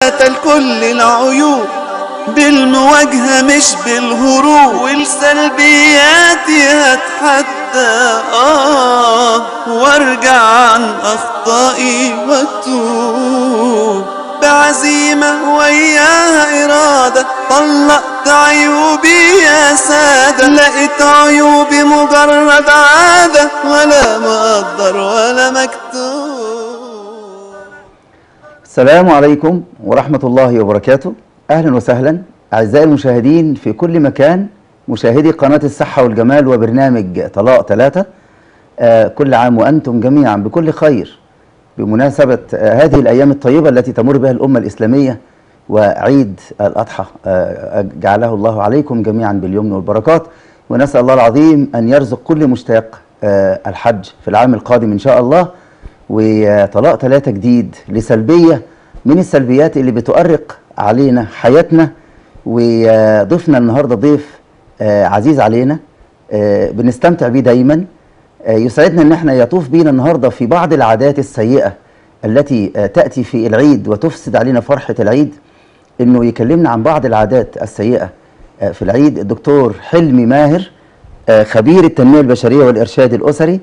لكل العيوب بالمواجهة مش بالهروب والسلبيات هتحدى آه وارجع عن أخطائي واتوب بعزيمة وياها إرادة طلقت عيوبي يا سادة لقيت عيوبي مجرد عادة ولا مقدر ولا مكتوب السلام عليكم ورحمة الله وبركاته أهلا وسهلا أعزائي المشاهدين في كل مكان مشاهدي قناة الصحة والجمال وبرنامج طلاق ثلاثة آه كل عام وأنتم جميعا بكل خير بمناسبة آه هذه الأيام الطيبة التي تمر بها الأمة الإسلامية وعيد الأضحى آه جعله الله عليكم جميعا باليمن والبركات ونسأل الله العظيم أن يرزق كل مشتاق آه الحج في العام القادم إن شاء الله وطلاق ثلاثة جديد لسلبية من السلبيات اللي بتؤرق علينا حياتنا وضيفنا النهاردة ضيف آه عزيز علينا آه بنستمتع بيه دايما آه يسعدنا ان احنا يطوف بينا النهاردة في بعض العادات السيئة التي تأتي في العيد وتفسد علينا فرحة العيد انه يكلمنا عن بعض العادات السيئة في العيد الدكتور حلمي ماهر خبير التنمية البشرية والإرشاد الأسري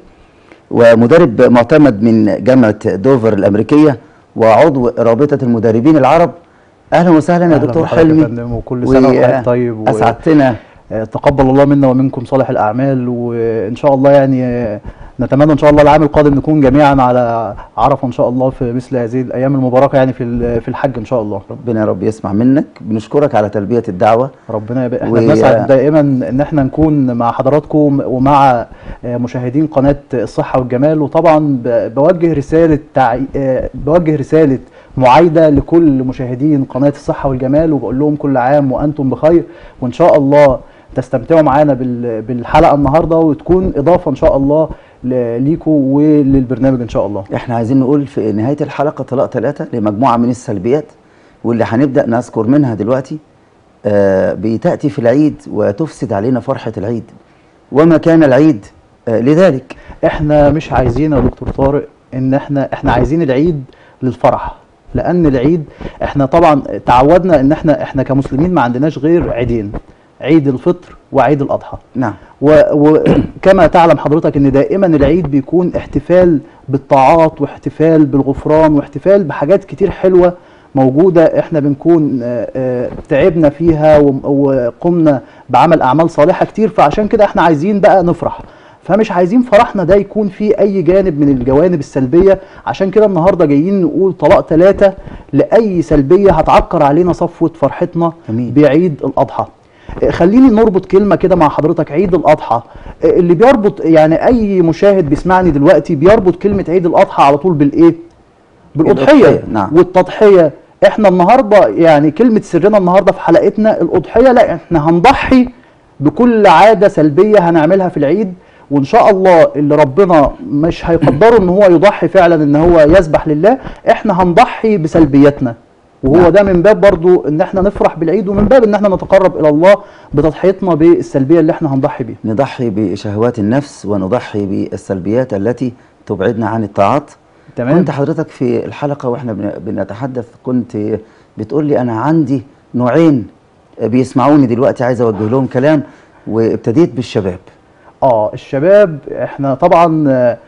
ومدرب معتمد من جامعة دوفر الأمريكية وعضو رابطة المدربين العرب أهلا وسهلا يا دكتور حلمي وكل سنة وحضرتك طيب أسعدتنا تقبل الله منا ومنكم صالح الأعمال وإن شاء الله يعني نتمنى ان شاء الله العام القادم نكون جميعا على عرفه ان شاء الله في مثل هذه الايام المباركه يعني في في الحج ان شاء الله ربنا يا رب يسمع منك بنشكرك على تلبيه الدعوه ربنا يبقى احنا و... بنسعد دائما ان احنا نكون مع حضراتكم ومع مشاهدين قناه الصحه والجمال وطبعا بوجه رساله تع... بوجه رساله معايده لكل مشاهدين قناه الصحه والجمال وبقول لهم كل عام وانتم بخير وان شاء الله تستمتعوا معانا بالحلقه النهارده وتكون اضافه ان شاء الله ليكوا وللبرنامج ان شاء الله احنا عايزين نقول في نهايه الحلقه طلاق ثلاثه لمجموعه من السلبيات واللي هنبدا نذكر منها دلوقتي آه بتاتي في العيد وتفسد علينا فرحه العيد وما كان العيد آه لذلك احنا مش عايزين يا دكتور طارق ان احنا احنا عايزين العيد للفرح لان العيد احنا طبعا تعودنا ان احنا احنا كمسلمين ما عندناش غير عيدين عيد الفطر وعيد الاضحى نعم وكما تعلم حضرتك ان دائما العيد بيكون احتفال بالطاعات واحتفال بالغفران واحتفال بحاجات كتير حلوه موجوده احنا بنكون تعبنا فيها وقمنا بعمل اعمال صالحه كتير فعشان كده احنا عايزين بقى نفرح فمش عايزين فرحنا ده يكون فيه اي جانب من الجوانب السلبيه عشان كده النهارده جايين نقول طلاق ثلاثه لاي سلبيه هتعكر علينا صفوه فرحتنا أمين. بعيد الاضحى خليني نربط كلمه كده مع حضرتك عيد الاضحى اللي بيربط يعني اي مشاهد بيسمعني دلوقتي بيربط كلمه عيد الاضحى على طول بالايه بالاضحيه نعم. والتضحيه احنا النهارده يعني كلمه سرنا النهارده في حلقتنا الاضحيه لا احنا هنضحي بكل عاده سلبيه هنعملها في العيد وان شاء الله اللي ربنا مش هيقدره ان هو يضحي فعلا ان هو يسبح لله احنا هنضحي بسلبياتنا وهو ده من باب برضو ان احنا نفرح بالعيد ومن باب ان احنا نتقرب الى الله بتضحيتنا بالسلبيه اللي احنا هنضحي بيها نضحي بشهوات النفس ونضحي بالسلبيات التي تبعدنا عن الطاعات تمام كنت حضرتك في الحلقه واحنا بنتحدث كنت بتقول لي انا عندي نوعين بيسمعوني دلوقتي عايز اوجه لهم كلام وابتديت بالشباب اه الشباب احنا طبعا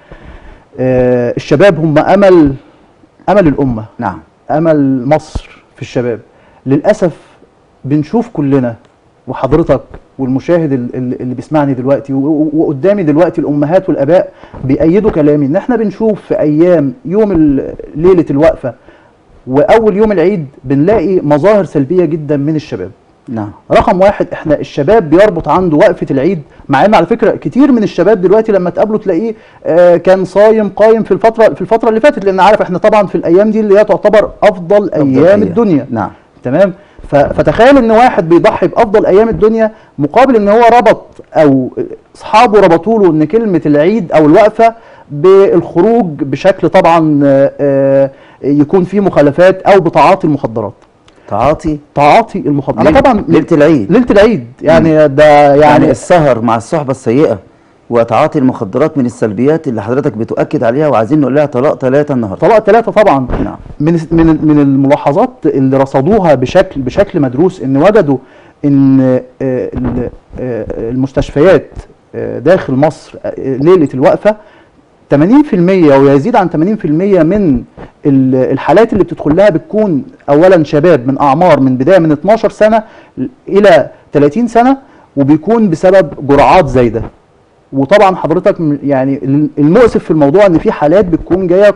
آه الشباب هم امل امل الامه نعم امل مصر في الشباب للاسف بنشوف كلنا وحضرتك والمشاهد اللي بيسمعني دلوقتي وقدامي دلوقتي الامهات والاباء بيأيدوا كلامي ان احنا بنشوف في ايام يوم ليله الوقفه واول يوم العيد بنلاقي مظاهر سلبيه جدا من الشباب نعم رقم واحد احنا الشباب بيربط عنده وقفه العيد مع ان على فكره كتير من الشباب دلوقتي لما تقابله تلاقيه آه كان صايم قايم في الفتره في الفتره اللي فاتت لان عارف احنا طبعا في الايام دي اللي هي تعتبر افضل ايام أيام. الدنيا نعم تمام ف- فتخيل ان واحد بيضحي بافضل ايام الدنيا مقابل ان هو ربط او اصحابه ربطوا له ان كلمه العيد او الوقفه بالخروج بشكل طبعا آه، آه، يكون فيه مخالفات او بتعاطي المخدرات تعاطي تعاطي المخدرات انا ليلة- طبعا ليله العيد ليله العيد يعني ده يعني يعني السهر مع الصحبه السيئه وتعاطي المخدرات من السلبيات اللي حضرتك بتؤكد عليها وعايزين نقول لها طلاق ثلاثه النهارده طلاق ثلاثة طبعا نعم. من من من الملاحظات اللي رصدوها بشكل بشكل مدروس ان وجدوا ان آه، ال- آه، المستشفيات آه، داخل مصر آه، ليلة الوقفة 80% ويزيد عن 80% من ال- الحالات اللي بتدخل لها بتكون اولا شباب من اعمار من بدايه من 12 سنه الى 30 سنه وبيكون بسبب جرعات زايده وطبعا حضرتك م- يعني المؤسف في الموضوع ان في حالات بتكون جايه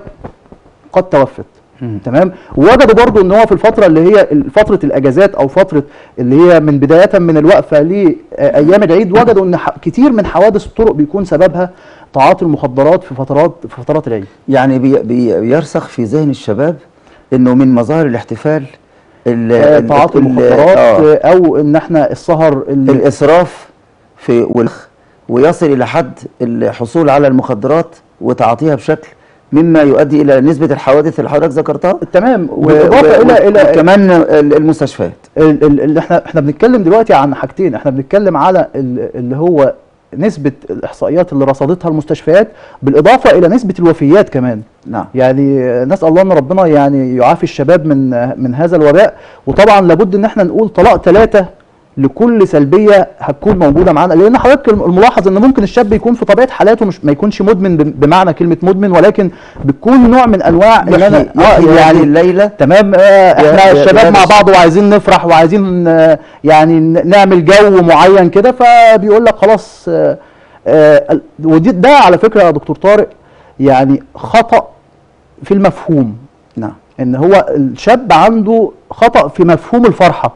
قد توفت مم. تمام ووجدوا برضو ان هو في الفتره اللي هي فتره الاجازات او فتره اللي هي من بدايه من الوقفه لايام العيد وجدوا ان ح- كتير من حوادث الطرق بيكون سببها تعاطي المخدرات في فترات في فترات العيد يعني بي بي بيرسخ في ذهن الشباب انه من مظاهر الاحتفال ال- آه، ال- تعاطي ال- المخدرات آه. آه، او ان احنا السهر ال- الاسراف في والخ ويصل الى حد الحصول على المخدرات وتعاطيها بشكل مما يؤدي الى نسبه الحوادث اللي حضرتك ذكرتها تمام بالاضافه الى الى كمان المستشفيات ال- ال- اللي احنا احنا بنتكلم دلوقتي عن حاجتين احنا بنتكلم على ال- اللي هو نسبة الإحصائيات اللي رصدتها المستشفيات بالإضافة إلى نسبة الوفيات كمان نعم يعني نسأل الله أن ربنا يعني يعافي الشباب من من هذا الوباء وطبعا لابد إن احنا نقول طلاق ثلاثة لكل سلبية هتكون موجودة معانا لأن حضرتك الملاحظ إن ممكن الشاب يكون في طبيعة حالاته مش ما يكونش مدمن بم- بمعنى كلمة مدمن ولكن بتكون نوع من أنواع إن أنا يحيي يحيي هذه الليله تمام آه، احنا يا- الشباب يا مع باشا. بعض وعايزين نفرح وعايزين آه، يعني ن- نعمل جو معين كده فبيقول لك خلاص آه، آه، ال- ودي ده على فكره يا دكتور طارق يعني خطا في المفهوم نعم ان هو الشاب عنده خطا في مفهوم الفرحه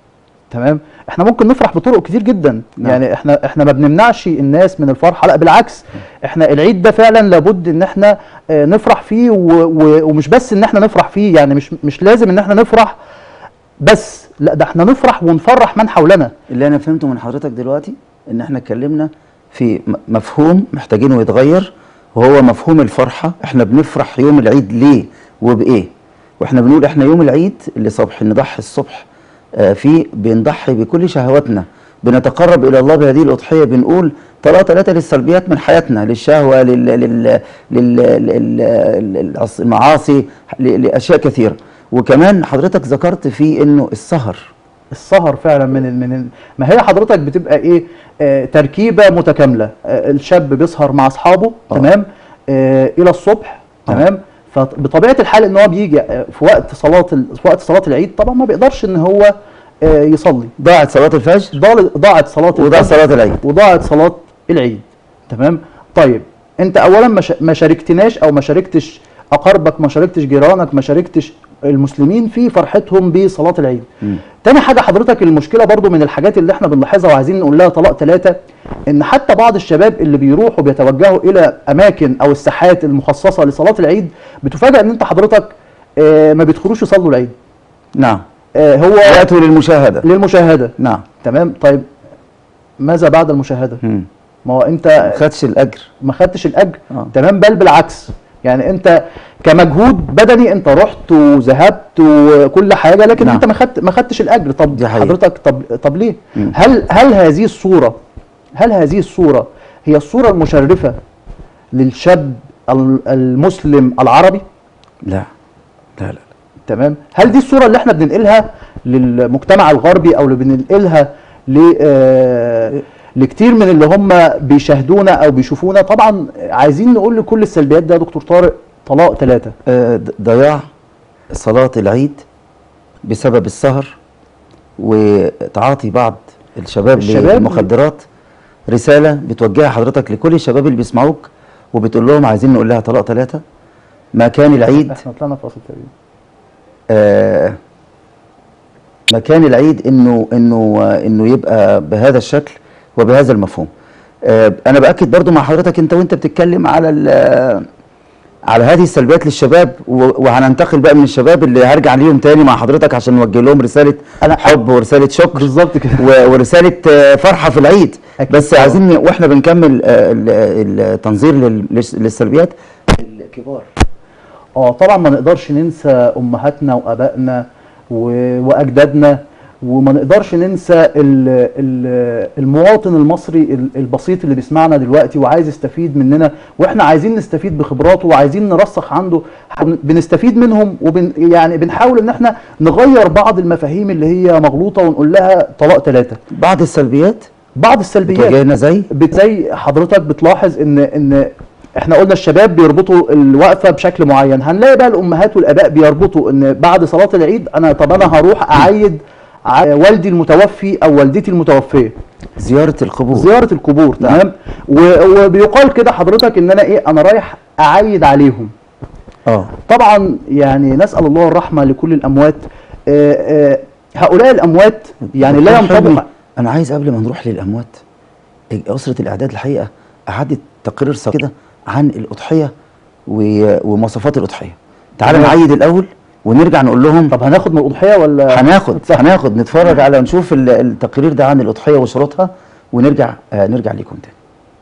تمام احنا ممكن نفرح بطرق كتير جدا نعم. يعني احنا احنا ما بنمنعش الناس من الفرحه لا بالعكس احنا العيد ده فعلا لابد ان احنا آه، نفرح فيه و و ومش بس ان احنا نفرح فيه يعني مش مش لازم ان احنا نفرح بس لا ده احنا نفرح ونفرح من حولنا اللي انا فهمته من حضرتك دلوقتي ان احنا اتكلمنا في م- مفهوم محتاجينه يتغير وهو مفهوم الفرحه احنا بنفرح يوم العيد ليه وبايه واحنا بنقول احنا يوم العيد اللي صبح نضحي الصبح آه فيه بنضحي بكل شهواتنا بنتقرب الى الله بهذه الاضحيه بنقول طلاق ثلاثه للسلبيات من حياتنا للشهوه لل لل لل لل للعص- المعاصي ل- لاشياء كثيره وكمان حضرتك ذكرت في انه السهر السهر فعلا من ال من ال ما هي حضرتك بتبقى ايه آه تركيبه متكامله آه الشاب بيسهر مع اصحابه آه. تمام آه الى الصبح آه. تمام فبطبيعه الحال ان هو بيجي آه، في وقت صلاه ال- في وقت صلاه العيد طبعا ما بيقدرش ان هو آه يصلي ضاعت صلاه الفجر ضال- ضاعت صلاه وضاع الفجر صلاه العيد وضاعت صلاه العيد تمام طيب انت اولا ما شا- ما شاركتناش او ما شاركتش اقاربك ما شاركتش جيرانك ما شاركتش المسلمين في فرحتهم بصلاه العيد مم. تاني حاجه حضرتك المشكله برضو من الحاجات اللي احنا بنلاحظها وعايزين نقول لها طلاق ثلاثه ان حتى بعض الشباب اللي بيروحوا بيتوجهوا الى اماكن او الساحات المخصصه لصلاه العيد بتفاجئ ان انت حضرتك آه، ما بيدخلوش يصلوا العيد نعم آه، هو يأتوا للمشاهدة للمشاهده نعم تمام طيب ماذا بعد المشاهده مم. ما هو انت ما خدش الأجر ما خدتش الاجر آه. تمام بل بالعكس يعني انت كمجهود بدني انت رحت وذهبت وكل حاجه لكن نعم. انت ما خدت ما خدتش الاجر طب دي حقيقة. حضرتك طب طب ليه مم. هل هل هذه الصوره هل هذه الصوره هي الصوره المشرفه للشاب ال- المسلم العربي لا لا لا تمام هل دي الصوره اللي احنا بننقلها للمجتمع الغربي او اللي بننقلها ل آه، لكتير من اللي هم بيشاهدونا او بيشوفونا طبعا عايزين نقول لكل السلبيات ده يا دكتور طارق طلاق ثلاثه آه، ض- ضياع صلاة العيد بسبب السهر وتعاطي بعض الشباب, الشباب للمخدرات رسالة بتوجهها حضرتك لكل الشباب اللي بيسمعوك وبتقول لهم عايزين نقول لها طلاق ثلاثة مكان العيد احنا طلعنا فاصل تقريبا آه، مكان العيد انه انه آه، انه يبقى بهذا الشكل وبهذا المفهوم آه، انا باكد برضو مع حضرتك انت وانت بتتكلم على ال- على هذه السلبيات للشباب و- وهننتقل بقى من الشباب اللي هرجع ليهم تاني مع حضرتك عشان نوجه لهم رساله أنا- حب ورساله شكر بالظبط كده و- ورساله آه، فرحه في العيد أكيد بس طبعاً. عايزين واحنا بنكمل آه، ال- التنظير لل- للسلبيات الكبار اه طبعا ما نقدرش ننسى امهاتنا وابائنا و... واجدادنا وما نقدرش ننسى ال- ال- المواطن المصري ال- البسيط اللي بيسمعنا دلوقتي وعايز يستفيد مننا واحنا عايزين نستفيد بخبراته وعايزين نرسخ عنده بنستفيد منهم وبن يعني بنحاول ان احنا نغير بعض المفاهيم اللي هي مغلوطه ونقول لها طلاق ثلاثه بعض السلبيات بعض السلبيات بتواجهنا زي بت- زي حضرتك بتلاحظ ان ان احنا قلنا الشباب بيربطوا الوقفه بشكل معين هنلاقي بقى الامهات والاباء بيربطوا ان بعد صلاه العيد انا طب انا هروح اعيد ع- والدي المتوفي او والدتي المتوفيه زيارة القبور زياره القبور تمام و- وبيقال كده حضرتك ان انا ايه انا رايح اعيد عليهم اه طبعا يعني نسال الله الرحمه لكل الاموات آه، آه، هؤلاء الاموات يعني لا دكتور حلمي، ينطبق انا عايز قبل ما نروح للاموات اسره الاعداد الحقيقه اعدت تقرير صغير كده عن الاضحيه و- ومواصفات الاضحيه تعال تمام. نعيد الاول ونرجع نقول لهم طب هناخد من الاضحيه ولا هناخد هناخد نتفرج على نشوف ال- التقرير ده عن الاضحيه وشروطها ونرجع آه نرجع لكم تاني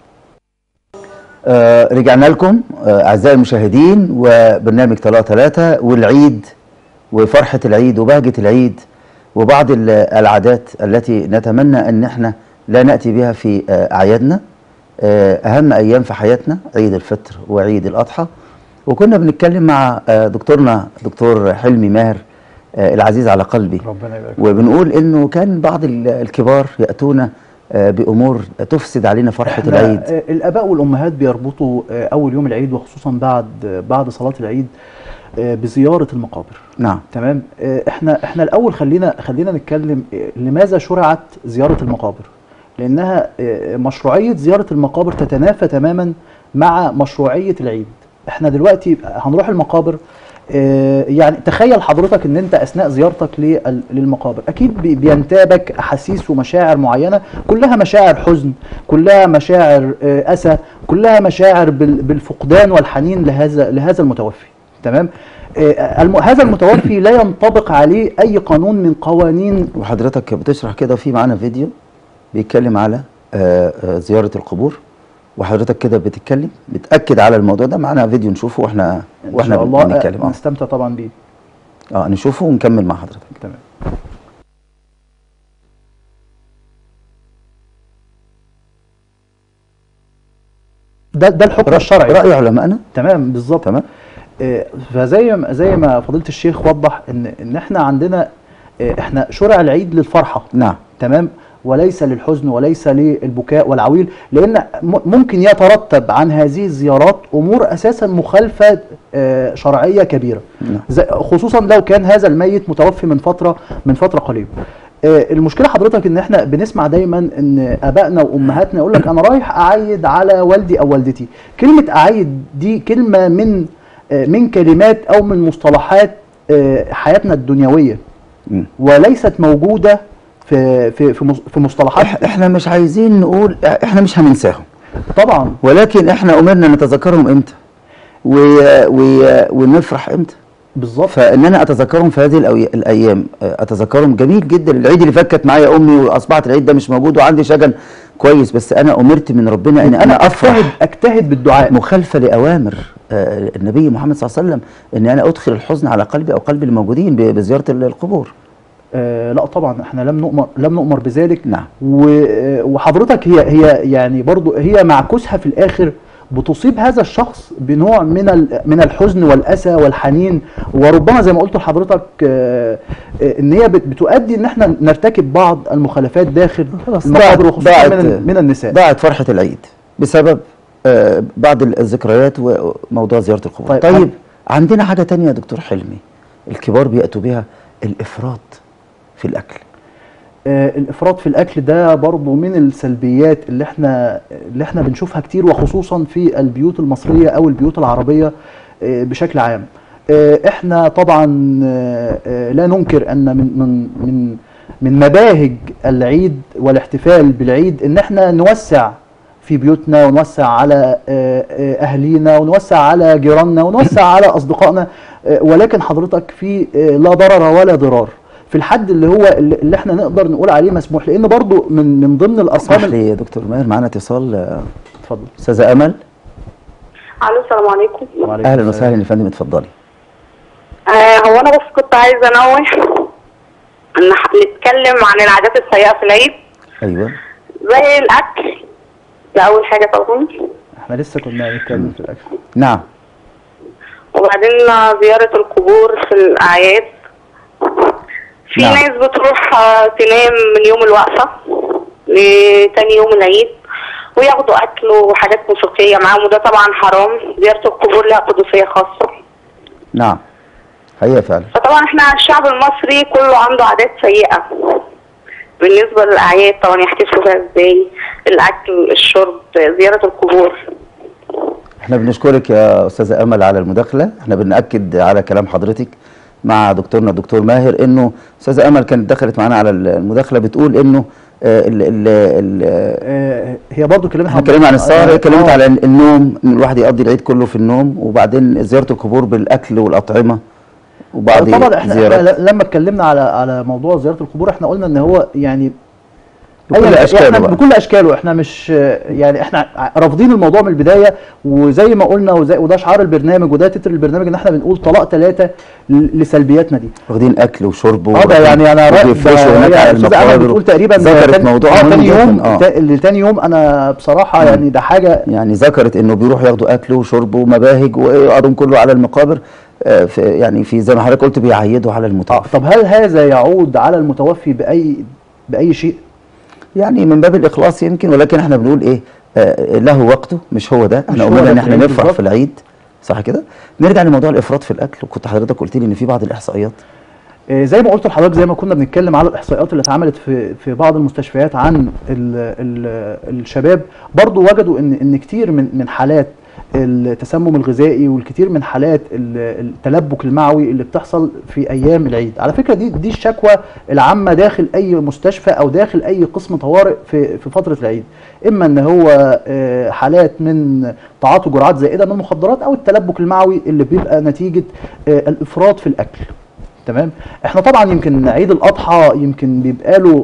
آه رجعنا لكم آه اعزائي المشاهدين وبرنامج طلاق ثلاثة والعيد وفرحة العيد وبهجة العيد وبعض ال- العادات التي نتمنى ان احنا لا ناتي بها في آه اعيادنا آه اهم ايام في حياتنا عيد الفطر وعيد الاضحى وكنا بنتكلم مع آه دكتورنا دكتور حلمي ماهر آه العزيز على قلبي ربنا يبارك وبنقول انه كان بعض ال- الكبار ياتون آه، بامور تفسد علينا فرحه إحنا، العيد آه، الاباء والامهات بيربطوا آه، اول يوم العيد وخصوصا بعد آه، بعد صلاه العيد آه، بزياره المقابر نعم تمام آه، احنا احنا الاول خلينا خلينا نتكلم آه، لماذا شرعت زياره المقابر لانها آه، مشروعيه زياره المقابر تتنافى تماما مع مشروعيه العيد احنا دلوقتي هنروح المقابر آه، يعني تخيل حضرتك ان انت اثناء زيارتك لل- للمقابر اكيد بي- بينتابك احاسيس ومشاعر معينه كلها مشاعر حزن كلها مشاعر آه، اسى كلها مشاعر بال- بالفقدان والحنين لهذا لهذا المتوفي تمام آه، الم- هذا المتوفي لا ينطبق عليه اي قانون من قوانين وحضرتك بتشرح كده في معانا فيديو بيتكلم على آه، آه، زياره القبور وحضرتك كده بتتكلم بتاكد على الموضوع ده معانا فيديو نشوفه واحنا ان واحنا شاء الله بنتكلم آه، اه نستمتع طبعا بيه اه نشوفه ونكمل مع حضرتك تمام ده ده الحكم الشرعي راي علمائنا تمام بالظبط تمام آه، فزي ما زي ما فضيله الشيخ وضح ان ان احنا عندنا آه، احنا شرع العيد للفرحه نعم تمام وليس للحزن وليس للبكاء والعويل لان م- ممكن يترتب عن هذه الزيارات امور اساسا مخالفه آه، شرعيه كبيره نعم. زي- خصوصا لو كان هذا الميت متوفي من فتره من فتره قريبه آه، المشكله حضرتك ان احنا بنسمع دايما ان ابائنا وامهاتنا يقول لك انا رايح اعيد على والدي او والدتي كلمه اعيد دي كلمه من آه، من كلمات او من مصطلحات آه، حياتنا الدنيويه مم. وليست موجوده في في في مص- في مصطلحات إح- احنا مش عايزين نقول احنا مش هننساهم طبعا ولكن احنا امرنا نتذكرهم امتى و... و... ونفرح امتى بالظبط فان انا اتذكرهم في هذه الأوي- الايام آه، اتذكرهم جميل جدا العيد اللي فات كانت معايا امي واصبحت العيد ده مش موجود وعندي شجن كويس بس انا امرت من ربنا ان انا اجتهد افرح اجتهد بالدعاء مخالفه لاوامر آه، النبي محمد صلى الله عليه وسلم ان انا ادخل الحزن على قلبي او قلب الموجودين ب- بزياره ال- القبور آه لا طبعا احنا لم نؤمر لم نؤمر بذلك نعم. و- آه، وحضرتك هي هي يعني برضو هي معكوسها في الاخر بتصيب هذا الشخص بنوع من ال- من الحزن والاسى والحنين وربما زي ما قلت لحضرتك آه، آه، ان هي بت- بتؤدي ان احنا نرتكب بعض المخالفات داخل المقابر وخصوصا ضاعت- من, من النساء ضاعت فرحه العيد بسبب آه، بعض الذكريات وموضوع زياره القبور طيب، طيب, هل- طيب عندنا حاجه تانية يا دكتور حلمي الكبار بياتوا بها الافراط في الاكل آه، الافراط في الاكل ده برضه من السلبيات اللي احنا اللي احنا بنشوفها كتير وخصوصا في البيوت المصريه او البيوت العربيه آه، بشكل عام آه، احنا طبعا آه، آه، لا ننكر ان من من من من مباهج العيد والاحتفال بالعيد ان احنا نوسع في بيوتنا ونوسع على آه، آه، اهالينا ونوسع على جيراننا ونوسع على اصدقائنا آه، ولكن حضرتك في آه، لا ضرر ولا ضرار في الحد اللي هو اللي اللي احنا نقدر نقول عليه مسموح لان برضو من من ضمن الارقام اسمح لي يا دكتور ماهر معانا اتصال آه، اتفضل استاذه امل الو السلام عليكم وعليكم اهلا السلام. وسهلا يا فندم اتفضلي آه هو انا بس كنت عايزه انوه ان ح- هنتكلم عن العادات السيئة في العيد ايوه زي الأكل ده أول حاجة طبعا احنا لسه كنا بنتكلم في الاكل نعم وبعدين زيارة القبور في الأعياد في نعم. ناس بتروح آه، تنام من يوم الوقفة لتاني يوم العيد وياخدوا أكل وحاجات موسيقية معاهم وده طبعا حرام زيارة القبور لها قدسية خاصة نعم حقيقة فعلا فطبعا احنا الشعب المصري كله عنده عادات سيئة بالنسبة للأعياد طبعا يحتفلوا بيها ازاي الأكل الشرب زيارة القبور احنا بنشكرك يا استاذه امل على المداخله احنا بناكد على كلام حضرتك مع دكتورنا الدكتور ماهر انه استاذه امل كانت دخلت معانا على المداخله بتقول انه آه، ال ال ال آه، هي برضو كلمة احنا اتكلمنا عن السهر آه، اتكلمت آه. على النوم ان الواحد يقضي العيد كله في النوم وبعدين زياره القبور بالاكل والاطعمه وبعض طبعا احنا, زيارات احنا لما اتكلمنا على على موضوع زياره القبور احنا قلنا ان هو يعني بكل أيا- أشكاله احنا بقى. بكل اشكاله احنا مش يعني احنا رافضين الموضوع من البدايه وزي ما قلنا وزي وده شعار البرنامج وده تتر البرنامج ان احنا بنقول طلاق ثلاثه لسلبياتنا دي واخدين اكل وشرب اه ده يعني انا رأي وبيفرشوا ده هناك هي على الاستاذه امل المقابر بتقول تقريبا ذكرت تاني- موضوع اه مهم تاني يوم جداً. اه تا- اللي تاني يوم انا بصراحه يعني ده حاجه يعني ذكرت انه بيروحوا ياخدوا اكل وشرب ومباهج ويقعدوا كله على المقابر آه، في يعني في زي ما حضرتك قلت بيعيدوا على اه المتوفى طب هل هذا يعود على المتوفي باي باي شيء؟ يعني من باب الاخلاص يمكن ولكن احنا بنقول ايه آه له وقته مش هو ده مش احنا هو قلنا ده ان في احنا العيد نفرح بالظبط. في العيد صح كده نرجع لموضوع الافراط في الاكل وكنت حضرتك قلت لي ان في بعض الاحصائيات آه، زي ما قلت لحضرتك زي ما كنا بنتكلم على الاحصائيات اللي اتعملت في في بعض المستشفيات عن ال ال الشباب برضو وجدوا ان ان كتير من من حالات التسمم الغذائي والكثير من حالات ال- التلبك المعوي اللي بتحصل في ايام العيد على فكره دي دي الشكوى العامه داخل اي مستشفى او داخل اي قسم طوارئ في في فتره العيد اما ان هو آه، حالات من تعاطي جرعات زائده من المخدرات او التلبك المعوي اللي بيبقى نتيجه آه، الافراط في الاكل تمام احنا طبعا يمكن عيد الاضحى يمكن بيبقى له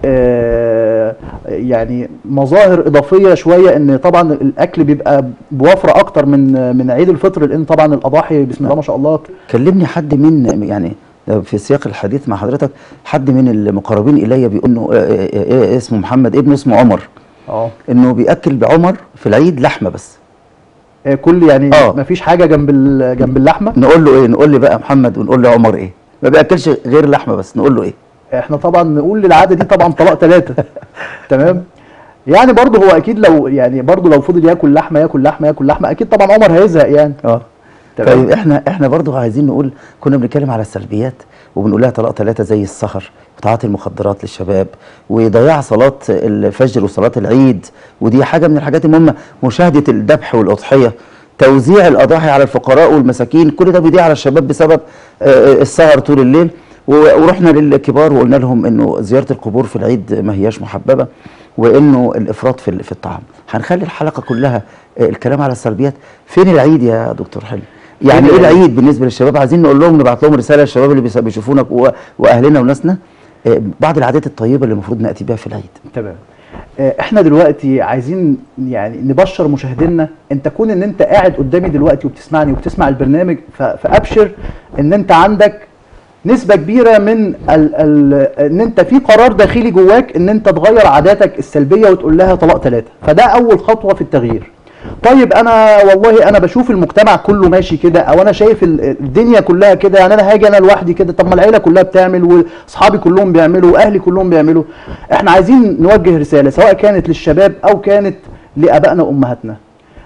آه، يعني مظاهر اضافيه شويه ان طبعا الاكل بيبقى بوفره اكتر من من عيد الفطر لان طبعا الاضاحي بسم الله ما شاء الله كلمني حد من يعني في سياق الحديث مع حضرتك حد من المقربين الي بيقول انه آه، آه، آه، اسمه محمد ابنه اسمه عمر اه انه بياكل بعمر في العيد لحمه بس آه، كل يعني آه. ما فيش حاجه جنب ال- جنب اللحمه نقول له ايه نقول لي بقى محمد ونقول له عمر ايه ما بياكلش غير لحمه بس نقول له ايه احنا طبعا نقول للعاده دي طبعا طلاق ثلاثه تمام يعني برضه هو اكيد لو يعني برضه لو فضل ياكل لحمه ياكل لحمه ياكل لحمه اكيد طبعا عمر هيزهق يعني اه تمام. طيب احنا احنا برضو عايزين نقول كنا بنتكلم على السلبيات وبنقول لها طلاق ثلاثه زي السهر وتعاطي المخدرات للشباب وضياع صلاه الفجر وصلاه العيد ودي حاجه من الحاجات المهمه مشاهده الذبح والاضحيه توزيع الاضاحي على الفقراء والمساكين كل ده بيضيع على الشباب بسبب آه، السهر طول الليل و- ورحنا للكبار وقلنا لهم انه زياره القبور في العيد ما هياش محببه وانه الافراط في ال- في الطعام هنخلي الحلقه كلها آه، الكلام على السلبيات فين العيد يا دكتور حلمي يعني ايه العيد بالنسبه للشباب عايزين نقول لهم نبعت لهم رساله للشباب اللي بيس- بيشوفونا و- واهلنا وناسنا آه، بعض العادات الطيبه اللي المفروض ناتي بها في العيد تمام آه، احنا دلوقتي عايزين يعني نبشر مشاهدينا انت كون ان انت قاعد قدامي دلوقتي وبتسمعني وبتسمع البرنامج ف- فابشر ان انت عندك نسبة كبيرة من ال ال ان انت في قرار داخلي جواك ان انت تغير عاداتك السلبية وتقول لها طلاق ثلاثة فده اول خطوة في التغيير طيب انا والله انا بشوف المجتمع كله ماشي كده او انا شايف ال- الدنيا كلها كده يعني انا هاجي انا لوحدي كده طب ما العيله كلها بتعمل واصحابي كلهم بيعملوا واهلي كلهم بيعملوا احنا عايزين نوجه رساله سواء كانت للشباب او كانت لابائنا وامهاتنا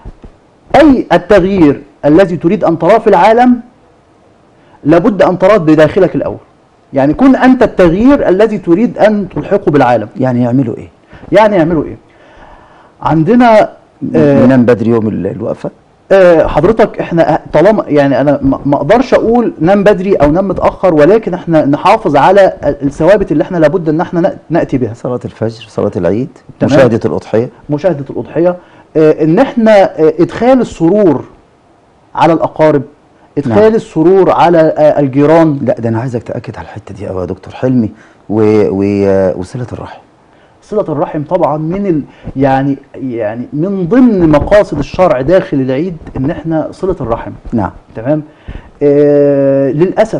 اي التغيير الذي تريد ان تراه في العالم لابد ان تراه بداخلك الاول يعني كن انت التغيير الذي تريد ان تلحقه بالعالم يعني يعملوا ايه يعني يعملوا ايه عندنا آه، ننام بدري يوم ال- الوقفه آه، حضرتك احنا طالما يعني انا ما ما اقدرش اقول نام بدري او نام متاخر ولكن احنا نحافظ على الثوابت اللي احنا لابد ان احنا نأ- ناتي بها صلاه الفجر صلاه العيد تمام. مشاهده الاضحيه مشاهده الاضحيه آه، ان احنا آه، ادخال السرور على الاقارب ادخال نعم. السرور على آه، الجيران لا ده انا عايزك تاكد على الحته دي قوي يا دكتور حلمي و... و... وصله الرحم صله الرحم طبعا من ال يعني يعني من ضمن مقاصد الشرع داخل العيد ان احنا صله الرحم نعم تمام آه للاسف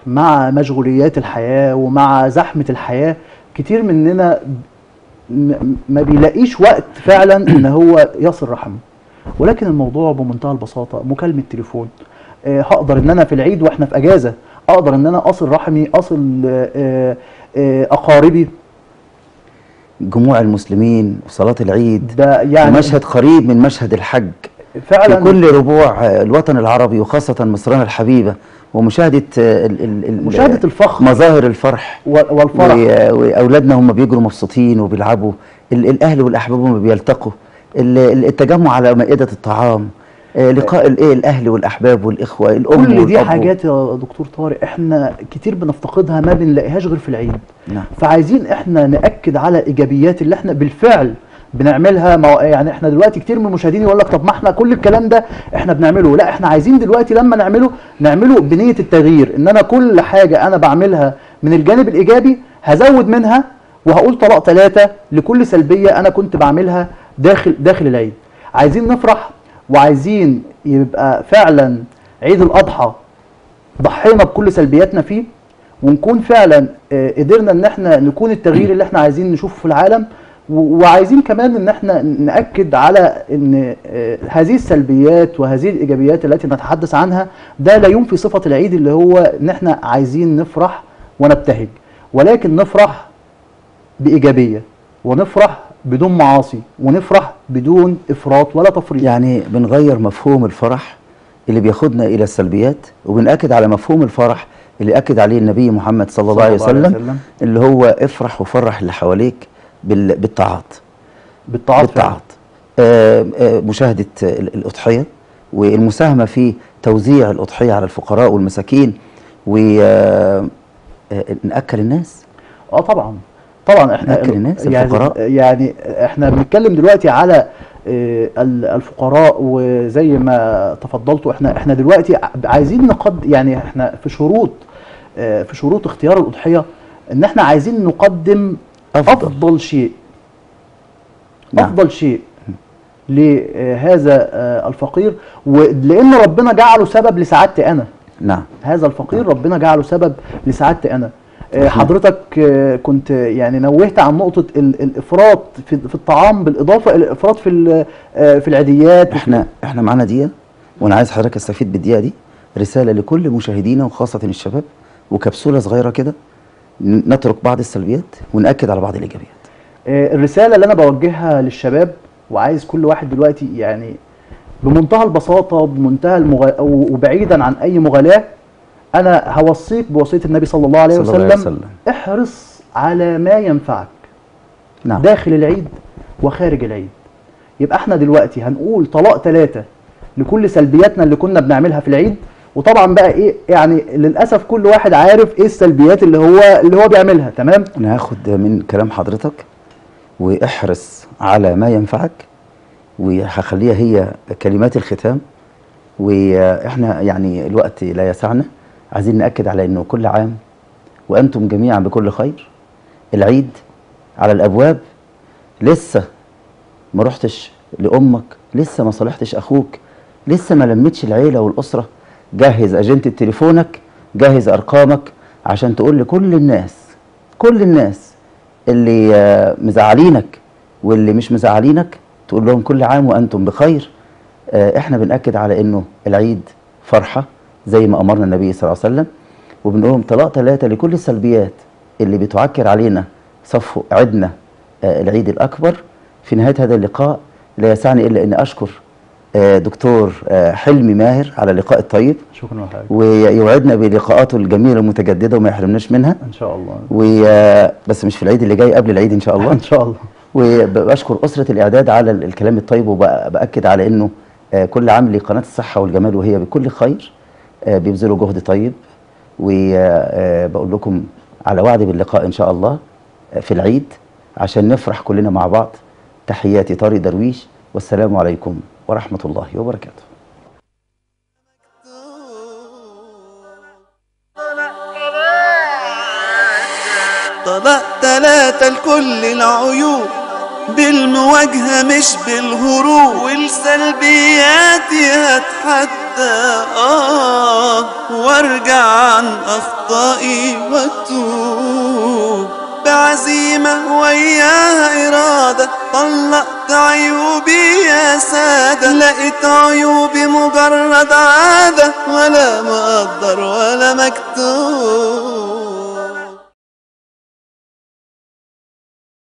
مع مشغوليات الحياه ومع زحمه الحياه كتير مننا م- ما بيلاقيش وقت فعلا ان هو يصل رحمه ولكن الموضوع بمنتهى البساطه مكالمه تليفون آه، هقدر ان انا في العيد واحنا في اجازه اقدر ان انا اصل رحمي اصل آه، آه، آه، اقاربي جموع المسلمين وصلاة العيد ده يعني مشهد قريب من مشهد الحج فعلا في كل ربوع آه، الوطن العربي وخاصة مصرنا الحبيبة ومشاهدة آه، ال- ال- ال- مشاهده الفخر مظاهر الفرح و- والفرح و- واولادنا هم بيجروا مبسوطين وبيلعبوا ال- الاهل والاحباب هم بيلتقوا ال- ال- التجمع على مائده الطعام آه، لقاء الايه الاهل والاحباب والاخوه الام كل دي والأب. حاجات يا دكتور طارق احنا كتير بنفتقدها ما بنلاقيهاش غير في العيد نعم فعايزين احنا ناكد على الايجابيات اللي احنا بالفعل بنعملها ما هو- يعني احنا دلوقتي كتير من المشاهدين يقول لك طب ما احنا كل الكلام ده احنا بنعمله لا احنا عايزين دلوقتي لما نعمله نعمله بنيه التغيير ان انا كل حاجه انا بعملها من الجانب الايجابي هزود منها وهقول طلاق ثلاثه لكل سلبيه انا كنت بعملها داخل داخل العيد عايزين نفرح وعايزين يبقى فعلا عيد الاضحى ضحينا بكل سلبياتنا فيه ونكون فعلا آه، قدرنا ان احنا نكون التغيير اللي احنا عايزين نشوفه في العالم و- وعايزين كمان ان احنا ناكد على ان آه، هذه السلبيات وهذه الايجابيات التي نتحدث عنها ده لا ينفي صفه العيد اللي هو ان احنا عايزين نفرح ونبتهج ولكن نفرح بايجابيه ونفرح بدون معاصي ونفرح بدون افراط ولا تفريط يعني بنغير مفهوم الفرح اللي بياخدنا الى السلبيات وبنأكد على مفهوم الفرح اللي أكد عليه النبي محمد صلى الله عليه وسلم اللي هو افرح وفرح اللي حواليك بال- بالطاعات بالطاعات فعلا. بالطاعات آه، آه، مشاهدة ال- الأضحية والمساهمة في توزيع الأضحية على الفقراء والمساكين ونأكل الناس اه طبعا طبعا احنا نأكل الناس، يعني الفقراء. يعني احنا بنتكلم دلوقتي على آه، ال- الفقراء وزي ما تفضلتوا احنا احنا دلوقتي ع- عايزين نقد يعني احنا في شروط آه، في شروط اختيار الاضحيه ان احنا عايزين نقدم أفضل. افضل, أفضل شيء نعم. افضل شيء لهذا آه، الفقير ولان ربنا جعله سبب لسعادتي انا نعم هذا الفقير ربنا جعله سبب لسعادتي انا آه، صحيح. حضرتك آه، كنت يعني نوهت عن نقطة ال- الإفراط في, في الطعام بالإضافة إلى الإفراط في ال- آه، في العيديات احنا احنا معانا دقيقة وانا عايز حضرتك استفيد بالدقيقة دي رسالة لكل مشاهدينا وخاصة الشباب وكبسولة صغيرة كده ن- نترك بعض السلبيات ونأكد على بعض الإيجابيات آه، الرسالة اللي أنا بوجهها للشباب وعايز كل واحد دلوقتي يعني بمنتهى البساطة بمنتهى المغ... وبعيدا عن أي مغالاة أنا هوصيك بوصية النبي صلى الله عليه صلى وسلم, الله عليه وسلم. احرص على ما ينفعك نعم داخل العيد وخارج العيد يبقى احنا دلوقتي هنقول طلاق ثلاثة لكل سلبياتنا اللي كنا بنعملها في العيد وطبعا بقى ايه يعني للاسف كل واحد عارف ايه السلبيات اللي هو اللي هو بيعملها تمام انا هاخد من كلام حضرتك واحرص على ما ينفعك وهخليها هي كلمات الختام واحنا يعني الوقت لا يسعنا عايزين ناكد على انه كل عام وانتم جميعا بكل خير العيد على الابواب لسه ما رحتش لامك لسه ما صالحتش اخوك لسه ما لمتش العيله والاسره جهز اجنده تليفونك جهز ارقامك عشان تقول لكل الناس كل الناس اللي آه، مزعلينك واللي مش مزعلينك تقول لهم كل عام وانتم بخير آه، احنا بنأكد على انه العيد فرحة زي ما امرنا النبي صلى الله عليه وسلم وبنقول لهم طلاق ثلاثة لكل السلبيات اللي بتعكر علينا صفو عيدنا آه، العيد الاكبر في نهاية هذا اللقاء لا يسعني الا ان اشكر آه، دكتور آه، حلمي ماهر على اللقاء الطيب شكرا لحضرتك ويوعدنا بلقاءاته الجميلة المتجددة وما يحرمناش منها ان شاء الله و بس مش في العيد اللي جاي قبل العيد ان شاء الله ان شاء الله وبشكر اسره الاعداد على ال- الكلام الطيب وباكد على انه آه، كل عام لقناه الصحه والجمال وهي بكل خير آه، بيبذلوا جهد طيب وبقول لكم على وعد باللقاء ان شاء الله آه، في العيد عشان نفرح كلنا مع بعض تحياتي طارق درويش والسلام عليكم ورحمه الله وبركاته طلاق تلاتة لكل العيوب بالمواجهة مش بالهروب والسلبيات هتحدى حتى آه وارجع عن أخطائي واتوب بعزيمة وياها إرادة طلقت عيوبي يا سادة لقيت عيوبي مجرد عادة ولا مقدر ولا مكتوب